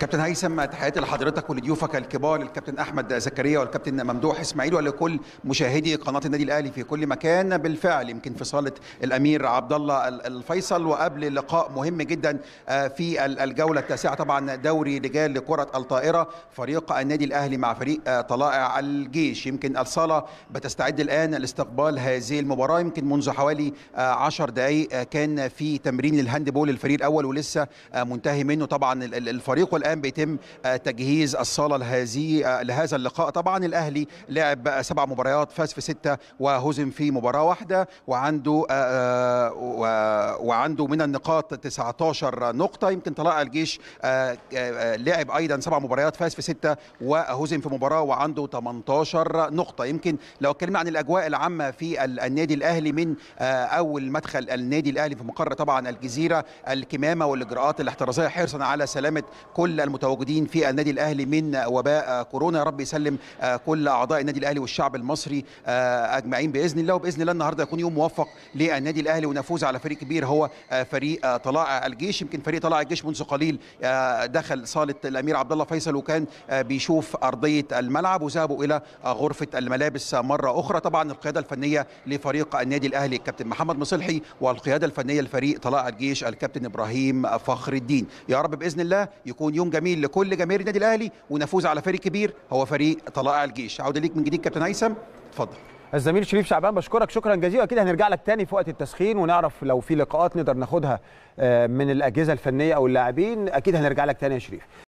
كابتن هيثم تحياتي لحضرتك ولضيوفك الكبار الكابتن احمد زكريا والكابتن ممدوح اسماعيل ولكل مشاهدي قناه النادي الاهلي في كل مكان بالفعل يمكن في صاله الامير عبد الله الفيصل وقبل لقاء مهم جدا في الجوله التاسعه طبعا دوري رجال لكره الطائره فريق النادي الاهلي مع فريق طلائع الجيش يمكن الصاله بتستعد الان لاستقبال هذه المباراه يمكن منذ حوالي 10 دقائق كان في تمرين الهاندبول الفريق الاول ولسه منتهي منه طبعا الفريق والان بيتم تجهيز الصاله لهذه لهذا اللقاء طبعا الاهلي لعب سبع مباريات فاز في سته وهزم في مباراه واحده وعنده وعنده من النقاط 19 نقطه يمكن طلائع الجيش لعب ايضا سبع مباريات فاز في سته وهزم في مباراه وعنده 18 نقطه يمكن لو اتكلمنا عن الاجواء العامه في النادي الاهلي من اول مدخل النادي الاهلي في مقر طبعا الجزيره الكمامه والاجراءات الاحترازيه حرصا على سلامه كل المتواجدين في النادي الاهلي من وباء كورونا يا رب يسلم كل اعضاء النادي الاهلي والشعب المصري اجمعين باذن الله وباذن الله النهارده يكون يوم موفق للنادي الاهلي ونفوز على فريق كبير هو فريق طلائع الجيش يمكن فريق طلائع الجيش منذ قليل دخل صاله الامير عبد الله فيصل وكان بيشوف ارضيه الملعب وذهبوا الى غرفه الملابس مره اخرى طبعا القياده الفنيه لفريق النادي الاهلي الكابتن محمد مصلحي والقياده الفنيه لفريق طلائع الجيش الكابتن ابراهيم فخر الدين يا رب باذن الله يكون يوم جميل لكل جماهير النادي الاهلي ونفوز على فريق كبير هو فريق طلائع الجيش عوده ليك من جديد كابتن هيثم اتفضل الزميل شريف شعبان بشكرك شكرا جزيلا اكيد هنرجع لك تاني في وقت التسخين ونعرف لو في لقاءات نقدر ناخدها من الاجهزه الفنيه او اللاعبين اكيد هنرجع لك تاني يا شريف